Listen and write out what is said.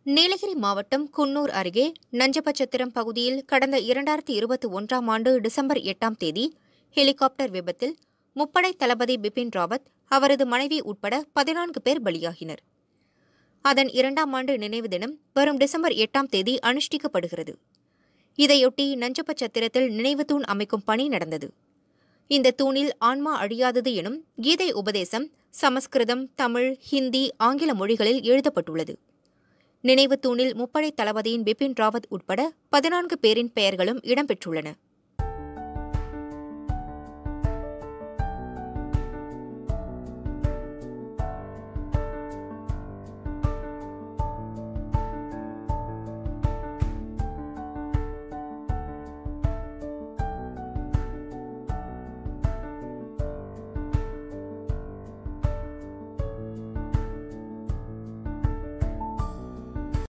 நீலகிரி மாவட்டம் குன்னூர் அருகே நஞ்சப்பச்சத்திரம் பகுதியில் கடந்த இரண்டாயிரத்தி இருபத்தி ஒன்றாம் ஆண்டு டிசம்பர் எட்டாம் தேதி ஹெலிகாப்டர் விபத்தில் முப்படை தளபதி பிபின் ராவத் அவரது மனைவி உட்பட பதினான்கு பேர் பலியாகினர் அதன் இரண்டாம் ஆண்டு நினைவு தினம் வரும் டிசம்பர் எட்டாம் தேதி அனுஷ்டிக்கப்படுகிறது இதையொட்டி நஞ்சப்பச்சத்திரத்தில் நினைவு தூண் அமைக்கும் பணி நடந்தது இந்த தூணில் ஆன்மா அழியாதது எனும் கீதை உபதேசம் சமஸ்கிருதம் தமிழ் ஹிந்தி ஆங்கில மொழிகளில் எழுதப்பட்டுள்ளது நினைவு தூணில் முப்படை தளபதியின் பிபின் ராவத் உட்பட பதினான்கு பேரின் பெயர்களும் இடம்பெற்றுள்ளன